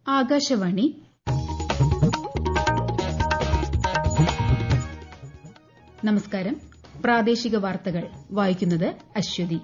ആകാശവാണി നമസ്കാരം പ്രാദേശിക വാർത്തകൾ വായിക്കുന്നത് അശ്വതി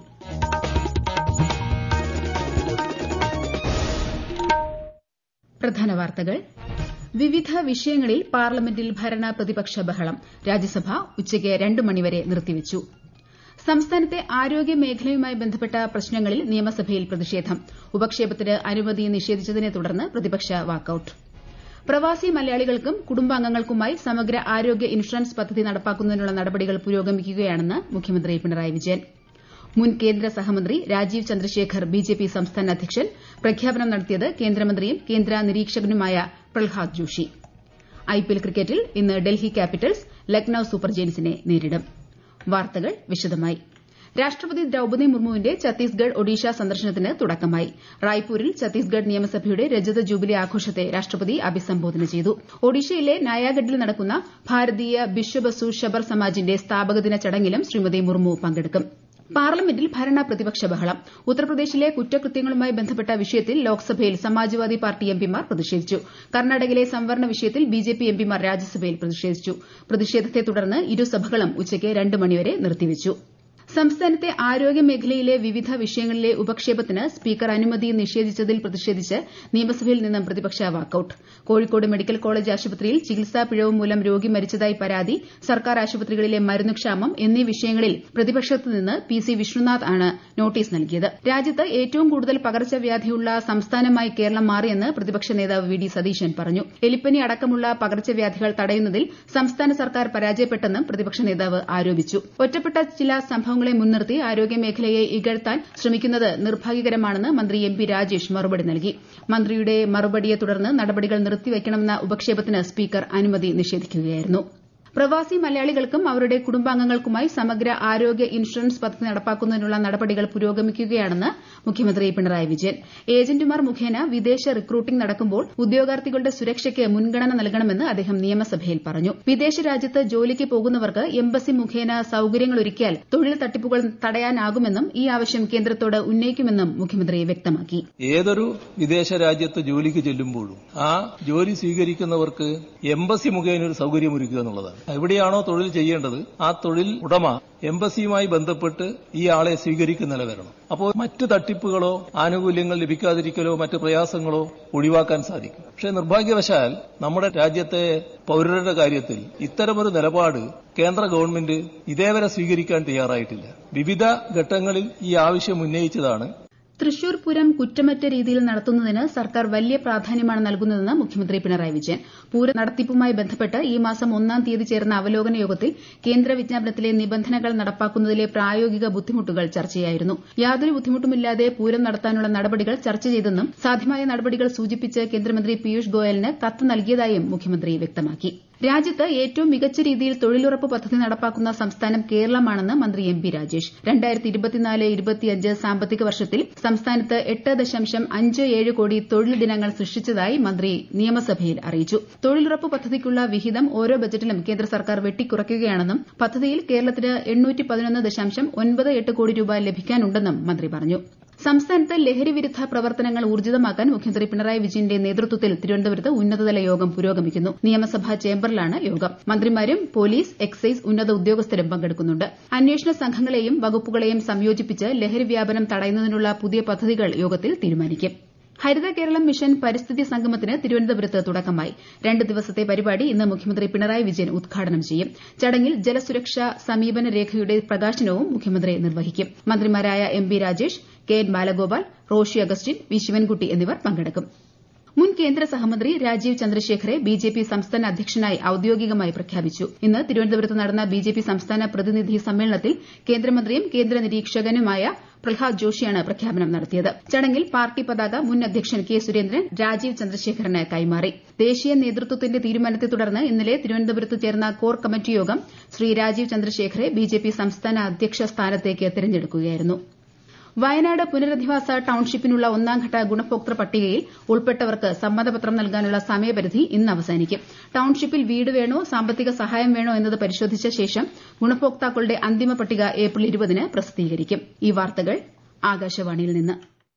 പ്രധാന വാർത്തകൾ വിവിധ വിഷയങ്ങളിൽ പാർലമെന്റിൽ ഭരണ പ്രതിപക്ഷ ബഹളം രാജ്യസഭ ഉച്ചയ്ക്ക് രണ്ട് മണിവരെ നിർത്തിവച്ചു സംസ്ഥാനത്തെ ആരോഗ്യ മേഖലയുമായി ബന്ധപ്പെട്ട പ്രശ്നങ്ങളിൽ നിയമസഭയിൽ പ്രതിഷേധം ഉപക്ഷേപത്തിന് അനുമതി നിഷേധിച്ചതിനെ തുടർന്ന് പ്രതിപക്ഷ വാക്കൌട്ട് പ്രവാസി മലയാളികൾക്കും കുടുംബാംഗങ്ങൾക്കുമായി സമഗ്ര ആരോഗ്യ ഇൻഷുറൻസ് പദ്ധതി നടപ്പാക്കുന്നതിനുള്ള നടപടികൾ പുരോഗമിക്കുകയാണെന്ന് മുഖ്യമന്ത്രി പിണറായി വിജയൻ മുൻ കേന്ദ്ര സഹമന്ത്രി രാജീവ് ചന്ദ്രശേഖർ ബിജെപി സംസ്ഥാന അധ്യക്ഷൻ പ്രഖ്യാപനം നടത്തിയത് കേന്ദ്രമന്ത്രിയും കേന്ദ്ര നിരീക്ഷകനുമായ പ്രഹ്ലാദ് ജോഷി ഐപിഎൽ ക്രിക്കറ്റിൽ ഇന്ന് ഡൽഹി ക്യാപിറ്റൽസ് ലക്നൌ സൂപ്പർ ജയൻസിനെ നേരിടും വാർത്തകൾ വിശദമായി രാഷ്ട്രപതി ദ്രൌപദി മുർമുവിന്റെ ഛത്തീസ്ഗഡ് ഒഡീഷ സന്ദർശനത്തിന് തുടക്കമായി റായ്പൂരിൽ ഛത്തീസ്ഗഡ് നിയമസഭയുടെ രജത ജൂബിലി ആഘോഷത്തെ രാഷ്ട്രപതി അഭിസംബോധന ചെയ്തു ഒഡീഷയിലെ നയാഗഡിൽ നടക്കുന്ന ഭാരതീയ ബിശ്വബസു ശബർ സമാജിന്റെ സ്ഥാപകദിന ചടങ്ങിലും ശ്രീമതി മുർമു പങ്കെടുക്കും പാർലമെന്റിൽ ഭരണ പ്രതിപക്ഷ ബഹളം ഉത്തർപ്രദേശിലെ കുറ്റകൃത്യങ്ങളുമായി ബന്ധപ്പെട്ട വിഷയത്തിൽ ലോക്സഭയിൽ സമാജ്വാദി പാർട്ടി എംപിമാർ പ്രതിഷേധിച്ചു കർണാടകയിലെ സംവരണ വിഷയത്തിൽ ബിജെപി എംപിമാർ രാജ്യസഭയിൽ പ്രതിഷേധിച്ചു പ്രതിഷേധത്തെ തുടർന്ന് ഇരുസഭകളും ഉച്ചയ്ക്ക് രണ്ട് മണിവരെ നിർത്തിവച്ചു സംസ്ഥാനത്തെ ആരോഗ്യ മേഖലയിലെ വിവിധ വിഷയങ്ങളിലെ ഉപക്ഷേപത്തിന് സ്പീക്കർ അനുമതി നിഷേധിച്ചതിൽ പ്രതിഷേധിച്ച് നിയമസഭയിൽ നിന്നും പ്രതിപക്ഷ വാക്കൌട്ട് കോഴിക്കോട് മെഡിക്കൽ കോളേജ് ആശുപത്രിയിൽ ചികിത്സാ പിഴവ് മൂലം രോഗി മരിച്ചതായി പരാതി സർക്കാർ ആശുപത്രികളിലെ മരുന്നുക്ഷാമം എന്നീ വിഷയങ്ങളിൽ പ്രതിപക്ഷത്തു നിന്ന് പി സി വിഷ്ണുനാഥ് ആണ് നോട്ടീസ് നൽകിയത് രാജ്യത്ത് ഏറ്റവും കൂടുതൽ പകർച്ചവ്യാധിയുള്ള സംസ്ഥാനമായി കേരളം മാറിയെന്ന് പ്രതിപക്ഷ നേതാവ് വി ഡി സതീശൻ പറഞ്ഞു എലിപ്പനി അടക്കമുള്ള പകർച്ചവ്യാധികൾ തടയുന്നതിൽ സംസ്ഥാന സർക്കാർ പരാജയപ്പെട്ടെന്നും പ്രതിപക്ഷ നേതാവ് ആരോപിച്ചു ഒറ്റപ്പെട്ട ചില സംഭവങ്ങൾ സംഭവങ്ങളെ മുൻനിർത്തി ആരോഗ്യമേഖലയെ ഇകഴ്ത്താൻ ശ്രമിക്കുന്നത് നിർഭാഗ്യകരമാണെന്ന് മന്ത്രി എം പി രാജേഷ് മറുപടി നൽകി മന്ത്രിയുടെ മറുപടിയെ തുടർന്ന് നടപടികൾ നിർത്തിവയ്ക്കണമെന്ന ഉപക്ഷേപത്തിന് സ്പീക്കർ അനുമതി നിഷേധിക്കുകയായിരുന്നു പ്രവാസി മലയാളികൾക്കും അവരുടെ കുടുംബാംഗങ്ങൾക്കുമായി സമഗ്ര ആരോഗ്യ ഇൻഷുറൻസ് പദ്ധതി നടപ്പാക്കുന്നതിനുള്ള നടപടികൾ പുരോഗമിക്കുകയാണെന്ന് മുഖ്യമന്ത്രി പിണറായി വിജയൻ ഏജന്റുമാർ മുഖേന വിദേശ റിക്രൂട്ടിംഗ് നടക്കുമ്പോൾ ഉദ്യോഗാർത്ഥികളുടെ സുരക്ഷയ്ക്ക് മുൻഗണന നൽകണമെന്ന് അദ്ദേഹം നിയമസഭയിൽ പറഞ്ഞു വിദേശ രാജ്യത്ത് ജോലിക്ക് പോകുന്നവർക്ക് എംബസി മുഖേന സൌകര്യങ്ങളൊരുക്കിയാൽ തൊഴിൽ തട്ടിപ്പുകൾ തടയാനാകുമെന്നും ഈ ആവശ്യം കേന്ദ്രത്തോട് ഉന്നയിക്കുമെന്നും മുഖ്യമന്ത്രി വ്യക്തമാക്കി ഏതൊരു വിദേശ രാജ്യത്ത് ജോലിക്ക് ചെല്ലുമ്പോഴും ആ ജോലി സ്വീകരിക്കുന്നവർക്ക് എംബസി മുഖേന ഒരു സൌകര്യമൊരുക്കുക എന്നുള്ളതാണ് എവിടെയാണോ തൊഴിൽ ചെയ്യേണ്ടത് ആ തൊഴിൽ ഉടമ എംബസിയുമായി ബന്ധപ്പെട്ട് ഈ ആളെ സ്വീകരിക്കുന്ന വരണം അപ്പോൾ മറ്റ് തട്ടിപ്പുകളോ ആനുകൂല്യങ്ങൾ ലഭിക്കാതിരിക്കലോ മറ്റ് പ്രയാസങ്ങളോ ഒഴിവാക്കാൻ സാധിക്കും പക്ഷേ നിർഭാഗ്യവശാൽ നമ്മുടെ രാജ്യത്തെ പൌരരുടെ കാര്യത്തിൽ ഇത്തരമൊരു നിലപാട് കേന്ദ്ര ഗവൺമെന്റ് ഇതേവരെ സ്വീകരിക്കാൻ തയ്യാറായിട്ടില്ല വിവിധ ഘട്ടങ്ങളിൽ ഈ ആവശ്യം ഉന്നയിച്ചതാണ് തൃശൂർ പൂരം കുറ്റമറ്റ രീതിയിൽ നടത്തുന്നതിന് സർക്കാർ വലിയ പ്രാധാന്യമാണ് നൽകുന്നതെന്ന് മുഖ്യമന്ത്രി പിണറായി വിജയൻ പൂരം നടത്തിപ്പുമായി ബന്ധപ്പെട്ട് ഈ മാസം ഒന്നാം തീയതി ചേർന്ന അവലോകന യോഗത്തിൽ കേന്ദ്ര വിജ്ഞാപനത്തിലെ നിബന്ധനകൾ നടപ്പാക്കുന്നതിലെ പ്രായോഗിക ബുദ്ധിമുട്ടുകൾ ചർച്ചയായിരുന്നു യാതൊരു ബുദ്ധിമുട്ടുമില്ലാതെ പൂരം നടത്താനുള്ള നടപടികൾ ചർച്ച ചെയ്തെന്നും സാധ്യമായ നടപടികൾ സൂചിപ്പിച്ച് കേന്ദ്രമന്ത്രി പീയൂഷ് ഗോയലിന് കത്ത് നൽകിയതായും മുഖ്യമന്ത്രി വ്യക്തമാക്കി രാജ്യത്ത് ഏറ്റവും മികച്ച രീതിയിൽ തൊഴിലുറപ്പ് പദ്ധതി നടപ്പാക്കുന്ന സംസ്ഥാനം കേരളമാണെന്ന് മന്ത്രി എം പി രാജേഷ് സാമ്പത്തിക വർഷത്തിൽ സംസ്ഥാനത്ത് എട്ട് ദശാംശം അഞ്ച് ഏഴ് കോടി തൊഴിൽ ദിനങ്ങൾ സൃഷ്ടിച്ചതായി മന്ത്രി നിയമസഭയിൽ അറിയിച്ചു തൊഴിലുറപ്പ് പദ്ധതിക്കുള്ള വിഹിതം ഓരോ ബജറ്റിലും കേന്ദ്ര സർക്കാർ വെട്ടിക്കുറയ്ക്കുകയാണെന്നും പദ്ധതിയിൽ കേരളത്തിന് എണ്ണൂറ്റി പതിനൊന്ന് ദശാംശം ഒൻപത് എട്ട് കോടി രൂപ ലഭിക്കാനുണ്ടെന്നും മന്ത്രി പറഞ്ഞു സംസ്ഥാനത്ത് ലഹരി വിരുദ്ധ പ്രവർത്തനങ്ങൾ ഊർജിതമാക്കാൻ മുഖ്യമന്ത്രി പിണറായി വിജയന്റെ നേതൃത്വത്തിൽ തിരുവനന്തപുരത്ത് ഉന്നതതല യോഗം പുരോഗമിക്കുന്നു നിയമസഭാ ചേംബറിലാണ് യോഗം മന്ത്രിമാരും പോലീസ് എക്സൈസ് ഉന്നത ഉദ്യോഗസ്ഥരും പങ്കെടുക്കുന്നുണ്ട് അന്വേഷണ സംഘങ്ങളെയും വകുപ്പുകളെയും സംയോജിപ്പിച്ച് ലഹരി വ്യാപനം തടയുന്നതിനുള്ള പുതിയ പദ്ധതികൾ യോഗത്തിൽ തീരുമാനിക്കും ഹരിത കേരളം മിഷൻ പരിസ്ഥിതി സംഗമത്തിന് തിരുവനന്തപുരത്ത് തുടക്കമായി രണ്ട് ദിവസത്തെ പരിപാടി ഇന്ന് മുഖ്യമന്ത്രി പിണറായി വിജയൻ ഉദ്ഘാടനം ചെയ്യും ചടങ്ങിൽ ജലസുരക്ഷാ സമീപന രേഖയുടെ പ്രകാശനവും മുഖ്യമന്ത്രി നിർവഹിക്കും മന്ത്രിമാരായ M B Rajesh K N Balagopal Roshi Augustine V Sivankutty എന്നിവർ പങ്കെടുക്കും മുൻ കേന്ദ്ര സഹമന്ത്രി രാജീവ് ചന്ദ്രശേഖറെ ബിജെപി സംസ്ഥാന അധ്യക്ഷനായി ഔദ്യോഗികമായി പ്രഖ്യാപിച്ചു ഇന്ന് തിരുവനന്തപുരത്ത് നടന്ന ബിജെപി സംസ്ഥാന പ്രതിനിധി സമ്മേളനത്തിൽ കേന്ദ്രമന്ത്രിയും കേന്ദ്ര നിരീക്ഷകനുമായ പ്രഹ്ലാദ് ജോഷിയാണ് പ്രഖ്യാപനം നടത്തിയത് ചടങ്ങിൽ പാർട്ടി പതാക മുൻ അധ്യക്ഷൻ കെ സുരേന്ദ്രൻ രാജീവ് ചന്ദ്രശേഖറിന് കൈമാറി ദേശീയ നേതൃത്വത്തിന്റെ തീരുമാനത്തെ തുടർന്ന് ഇന്നലെ തിരുവനന്തപുരത്ത് ചേർന്ന കോർ കമ്മിറ്റി യോഗം ശ്രീ രാജീവ് ചന്ദ്രശേഖറെ ബിജെപി സംസ്ഥാന അധ്യക്ഷ സ്ഥാനത്തേക്ക് തെരഞ്ഞെടുക്കുകയായിരുന്നു വയനാട് പുനരധിവാസ ടൌൺഷിപ്പിനുള്ള ഒന്നാംഘട്ട ഗുണഭോക്തൃ പട്ടികയിൽ ഉൾപ്പെട്ടവർക്ക് സമ്മതപത്രം നൽകാനുള്ള സമയപരിധി ഇന്ന് അവസാനിക്കും ടൌൺഷിപ്പിൽ വീട് വേണോ സാമ്പത്തിക സഹായം വേണോ എന്നത് പരിശോധിച്ച ശേഷം ഗുണഭോക്താക്കളുടെ അന്തിമ പട്ടിക ഏപ്രിൽ ഇരുപതിന് പ്രസിദ്ധീകരിക്കും ഈ വാർത്തകൾ ആകാശവാണിയിൽ നിന്ന്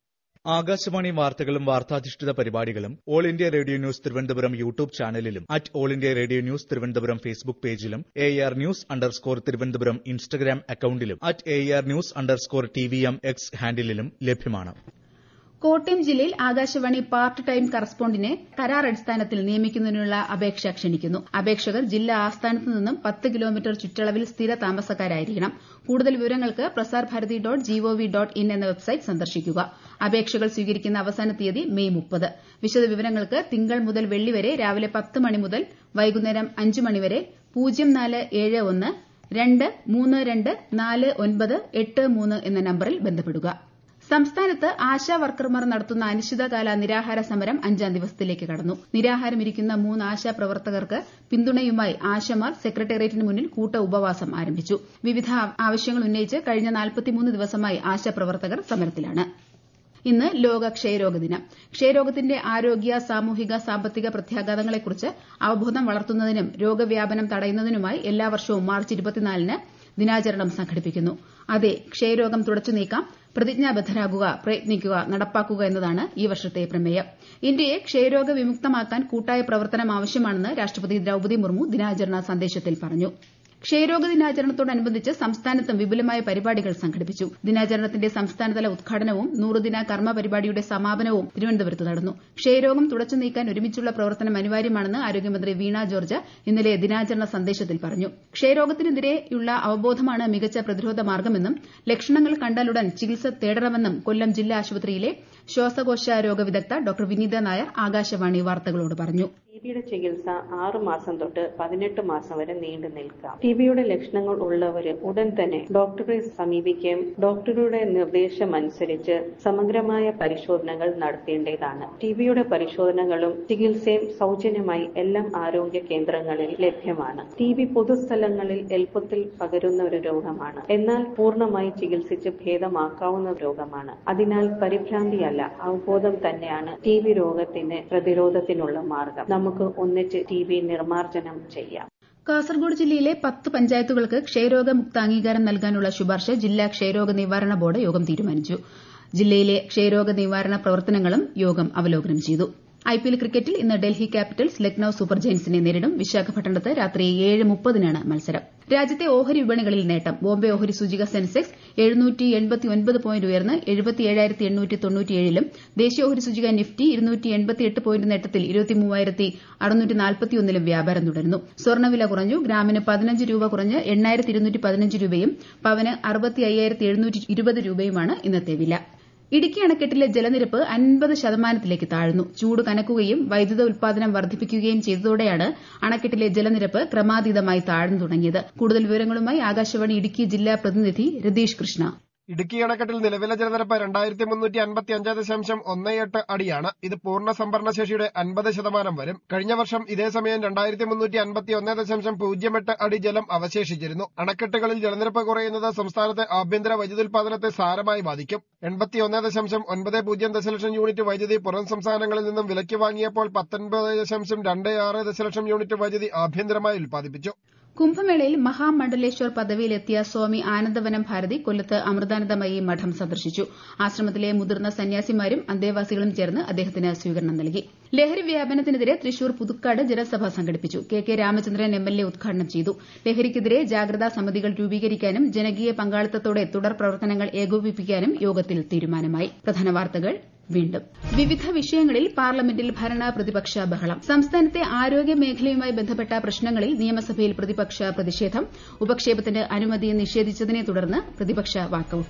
ആകാശവാണി വാർത്തകളും വാർത്താധിഷ്ഠിത പരിപാടികളും all India radio news Thiruvananthapuram YouTube ചാനലിലും at all India radio news Thiruvananthapuram Facebook പേജിലും A R news underscore Thiruvananthapuram Instagram അക്കൌണ്ടിലും at A R news underscore T V M X ഹാൻഡിലും ലഭ്യമാണ് കോട്ടയം ജില്ലയിൽ ആകാശവാണി പാർട്ട് ടൈം കറസ്പോണ്ടിനെ കരാർ അടിസ്ഥാനത്തിൽ നിയമിക്കുന്നതിനുള്ള അപേക്ഷ ക്ഷണിക്കുന്നു അപേക്ഷകർ ജില്ലാ ആസ്ഥാനത്ത് നിന്നും പത്ത് കിലോമീറ്റർ ചുറ്റളവിൽ സ്ഥിര താമസക്കാരായിരിക്കണം കൂടുതൽ വിവരങ്ങൾക്ക് Prasar Bharati dot GOV dot in എന്ന വെബ്സൈറ്റ് സന്ദർശിക്കുക അപേക്ഷകൾ സ്വീകരിക്കുന്ന അവസാന തീയതി മെയ് മുപ്പത് വിശദവിവരങ്ങൾക്ക് തിങ്കൾ മുതൽ വെള്ളി വരെ രാവിലെ പത്ത് മണി മുതൽ വൈകുന്നേരം അഞ്ച് മണിവരെ പൂജ്യം നാല് ഏഴ് ഒന്ന് രണ്ട് മൂന്ന് രണ്ട് നാല് ഒൻപത് എട്ട് മൂന്ന് എന്ന നമ്പറിൽ ബന്ധപ്പെടുക സംസ്ഥാനത്ത് ആശാ വർക്കർമാർ നടത്തുന്ന അനിശ്ചിതകാല നിരാഹാര സമരം അഞ്ചാം ദിവസത്തിലേക്ക് കടന്നു നിരാഹാരമിരിക്കുന്ന മൂന്ന് ആശാ പ്രവർത്തകർക്ക് പിന്തുണയുമായി ആശമാർ സെക്രട്ടേറിയറ്റിന് മുന്നിൽ കൂട്ട ഉപവാസം ആരംഭിച്ചു വിവിധ ആവശ്യങ്ങൾ ഉന്നയിച്ച് കഴിഞ്ഞ നാൽപ്പത്തിമൂന്ന് ദിവസമായി ആശാ പ്രവർത്തകർ സമരത്തിലാണ് ഇന്ന് ലോക ക്ഷയരോഗ ദിനം ക്ഷയരോഗത്തിന്റെ ആരോഗ്യ സാമൂഹിക സാമ്പത്തിക പ്രത്യാഘാതങ്ങളെക്കുറിച്ച് അവബോധം വളർത്തുന്നതിനും രോഗവ്യാപനം തടയുന്നതിനുമായി എല്ലാ വർഷവും മാർച്ച് ഇരുപത്തിനാലിന് ദിനാചരണം സംഘടിപ്പിക്കുന്നു അതെ ക്ഷയരോഗം തുടച്ചു നീക്കാം പ്രതിജ്ഞാബദ്ധരാകുക പ്രയത്നിക്കുക നടപ്പാക്കുക എന്നതാണ് ഈ വർഷത്തെ പ്രമേയം ഇന്ത്യയെ ക്ഷയരോഗ വിമുക്തമാക്കാൻ കൂട്ടായ പ്രവർത്തനം ആവശ്യമാണെന്ന് രാഷ്ട്രപതി ദ്രൌപദി മുർമു ദിനാചരണ സന്ദേശത്തിൽ പറഞ്ഞു ക്ഷയരോഗ ദിനാചരണത്തോടനുബന്ധിച്ച് സംസ്ഥാനത്തും വിപുലമായ പരിപാടികൾ സംഘടിപ്പിച്ചു ദിനാചരണത്തിന്റെ സംസ്ഥാനതല ഉദ്ഘാടനവും നൂറുദിന കർമ്മ പരിപാടിയുടെ സമാപനവും തിരുവനന്തപുരത്ത് നടന്നു ക്ഷയരോഗം തുടച്ചു നീക്കാൻ ഒരുമിച്ചുള്ള പ്രവർത്തനം അനിവാര്യമാണെന്ന് ആരോഗ്യമന്ത്രി വീണ ജോർജ് ഇന്നലെ ദിനാചരണ സന്ദേശത്തിൽ പറഞ്ഞു ക്ഷയരോഗത്തിനെതിരെയുള്ള അവബോധമാണ് മികച്ച പ്രതിരോധ മാർഗ്ഗമെന്നും ലക്ഷണങ്ങൾ കണ്ടാലുടൻ ചികിത്സ തേടണമെന്നും കൊല്ലം ജില്ലാ ആശുപത്രിയിലെ ശ്വാസകോശ രോഗ വിദഗ്ധ ഡോക്ടർ വിനീത നായർ ആകാശവാണി വാർത്തകളോട് പറഞ്ഞു ടിബിയുടെ ചികിത്സ ആറ് മാസം തൊട്ട് പതിനെട്ട് മാസം വരെ നീണ്ടു നിൽക്കാം ടിബിയുടെ ലക്ഷണങ്ങൾ ഉള്ളവര് ഉടൻ തന്നെ ഡോക്ടറെ സമീപിക്കുകയും ഡോക്ടറുടെ നിർദ്ദേശം അനുസരിച്ച് സമഗ്രമായ പരിശോധനകൾ നടത്തേണ്ടതാണ് ടിബിയുടെ പരിശോധനകളും ചികിത്സയും സൗജന്യമായി എല്ലാം ആരോഗ്യ കേന്ദ്രങ്ങളിൽ ലഭ്യമാണ് ടി ബി പൊതുസ്ഥലങ്ങളിൽ എളുപ്പത്തിൽ പകരുന്ന ഒരു രോഗമാണ് എന്നാൽ പൂർണ്ണമായി ചികിത്സിച്ച് ഭേദമാക്കാവുന്ന രോഗമാണ് അതിനാൽ പരിഭ്രാന്തിയല്ല അവബോധം തന്നെയാണ് ടി ബി രോഗത്തിന് പ്രതിരോധത്തിനുള്ള മാർഗം നമുക്ക് ഒന്നിച്ച് ടി ബി നിർമ്മാർജ്ജനം ചെയ്യാം കാസർഗോഡ് ജില്ലയിലെ പത്ത് പഞ്ചായത്തുകൾക്ക് ക്ഷയരോഗ മുക്ത അംഗീകാരം നൽകാനുള്ള ശുപാർശ ജില്ലാ ക്ഷയരോഗ നിവാരണ ബോർഡ് യോഗം തീരുമാനിച്ചു ജില്ലയിലെ ക്ഷയരോഗ നിവാരണ പ്രവർത്തനങ്ങളും യോഗം അവലോകനം ചെയ്തു ഐപിഎൽ ക്രിക്കറ്റിൽ ഇന്ന് ഡൽഹി ക്യാപിറ്റൽസ് ലക്നൌ സൂപ്പർ ജയൻസിനെ നേരിടും വിശാഖപട്ടണത്ത് രാത്രി ഏഴ് മുപ്പതിനാണ് മത്സരം രാജ്യത്തെ ഓഹരി വിപണികളിൽ നേട്ടം ബോംബെ ഓഹരി സൂചിക സെൻസെക്സ് എഴുന്നൂറ്റി എൺപത്തിയൊൻപത് പോയിന്റ് ഉയർന്ന് എഴുപത്തിയേഴായിരത്തി എണ്ണൂറ്റി തൊണ്ണൂറ്റിയേഴിലും ദേശീയ ഓഹരി സൂചിക നിഫ്റ്റി ഇരുന്നൂറ്റി എൺപത്തിയെട്ട് പോയിന്റ് നേട്ടത്തിൽ ഇരുപത്തിമൂവായിരത്തി അറുന്നൂറ്റി നാൽപ്പത്തിയൊന്നിലും വ്യാപാരം തുടരുന്നു സ്വർണ്ണവില കുറഞ്ഞു ഗ്രാമിന് പതിനഞ്ച് രൂപ കുറഞ്ഞ് എണ്ണായിരത്തി ഇരുന്നൂറ്റി പതിനഞ്ച് രൂപയും പവന് അറുപത്തി അയ്യായിരത്തി എഴുന്നൂറ്റി ഇരുപത് രൂപയുമാണ് ഇന്നത്തെ വില ഇടുക്കി അണക്കെട്ടിലെ ജലനിരപ്പ് അൻപത് ശതമാനത്തിലേക്ക് താഴ്ന്നു ചൂട് കനക്കുകയും വൈദ്യുത ഉൽപാദനം വർദ്ധിപ്പിക്കുകയും ചെയ്തതോടെയാണ് അണക്കെട്ടിലെ ജലനിരപ്പ് ക്രമാതീതമായി താഴ്ന്നു തുടങ്ങിയത് കൂടുതൽ വിവരങ്ങളുമായി ആകാശവാണി ഇടുക്കി ജില്ലാ പ്രതിനിധി രതീഷ് കൃഷ്ണ ഇടുക്കി അണക്കെട്ടിൽ നിലവിലെ ജലനിരപ്പ് രണ്ടായിരത്തി മുന്നൂറ്റി അൻപത്തി അഞ്ച് ദശാംശം ഒന്ന് എട്ട് അടിയാണ് ഇത് പൂർണ്ണ സംഭരണ ശേഷിയുടെ അൻപത് ശതമാനം വരും കഴിഞ്ഞ വർഷം ഇതേ സമയം രണ്ടായിരത്തി മുന്നൂറ്റി അൻപത്തി ഒന്ന് ദശാംശം പൂജ്യം എട്ട് അടി ജലം അവശേഷിച്ചിരുന്നു അണക്കെട്ടുകളിൽ ജലനിരപ്പ് കുറയുന്നത് സംസ്ഥാനത്തെ ആഭ്യന്തര വൈദ്യുതോൽപാദനത്തെ സാരമായി ബാധിക്കും എൺപത്തി ഒന്ന് ദശാംശം ഒൻപത് പൂജ്യം ദശലക്ഷം യൂണിറ്റ് വൈദ്യുതി പുറം സംസ്ഥാനങ്ങളിൽ നിന്നും വിലയ്ക്ക് വാങ്ങിയപ്പോൾ പത്തൊൻപത് ദശാംശം രണ്ട് ആറ് ദശലക്ഷം യൂണിറ്റ് വൈദ്യുതി ആഭ്യന്തരമായി ഉൽപ്പാദിപ്പിച്ചു കുംഭമേളയിൽ മഹാമണ്ഡലേശ്വർ പദവിയിലെത്തിയ സ്വാമി ആനന്ദവനം ഭാരതി കൊല്ലത്ത് അമൃതാനന്ദമയി മഠം സന്ദർശിച്ചു ആശ്രമത്തിലെ മുതിർന്ന സന്യാസിമാരും അന്തേവാസികളും ചേർന്ന് അദ്ദേഹത്തിന് സ്വീകരണം നൽകി ലഹരി വ്യാപനത്തിനെതിരെ തൃശൂർ പുതുക്കാട് ജനസഭ സംഘടിപ്പിച്ചു K K Ramachandran M L A ഉദ്ഘാടനം ചെയ്തു ലഹരിക്കെതിരെ ജാഗ്രതാ സമിതികൾ രൂപീകരിക്കാനും ജനകീയ പങ്കാളിത്തത്തോടെ തുടർ പ്രവർത്തനങ്ങൾ ഏകോപിപ്പിക്കാനും യോഗത്തിൽ തീരുമാനമായി പ്രധാന വാർത്തകൾ വീണ്ടും വിവിധ വിഷയങ്ങളിൽ പാർലമെന്റിൽ ഭരണ പ്രതിപക്ഷ ബഹളം സംസ്ഥാനത്തെ ആരോഗ്യ മേഖലയുമായി ബന്ധപ്പെട്ട പ്രശ്നങ്ങളിൽ നിയമസഭയിൽ പ്രതിപക്ഷ പ്രതിഷേധം ഉപക്ഷേപത്തിന് അനുമതി നിഷേധിച്ചതിനെ തുടർന്ന് പ്രതിപക്ഷ വാക്കൌട്ട്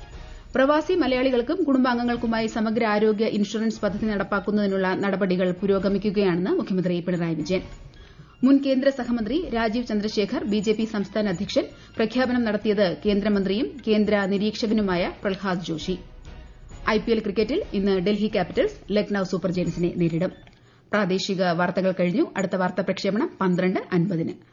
പ്രവാസി മലയാളികൾക്കും കുടുംബാംഗങ്ങൾക്കുമായി സമഗ്ര ആരോഗ്യ ഇൻഷുറൻസ് പദ്ധതി നടപ്പാക്കുന്നതിനുള്ള നടപടികൾ പുരോഗമിക്കുകയാണെന്ന് മുഖ്യമന്ത്രി പിണറായി വിജയൻ മുൻ കേന്ദ്ര സഹമന്ത്രി രാജീവ് ചന്ദ്രശേഖർ ബിജെപി സംസ്ഥാന അധ്യക്ഷൻ പ്രഖ്യാപനം നടത്തിയത് കേന്ദ്രമന്ത്രിയും കേന്ദ്ര നിരീക്ഷകനുമായ പ്രഹ്ലാദ് ജോഷി ഐപിഎൽ ക്രിക്കറ്റിൽ ഇന്ന് ഡൽഹി ക്യാപിറ്റൽസ് ലക്നൌ സൂപ്പർ ജയൻസിനെ നേരിടും പ്രാദേശിക വാർത്തകൾ കഴിഞ്ഞു അടുത്ത വാർത്താ പ്രക്ഷേപണം പന്ത്രണ്ട് അൻപതിന്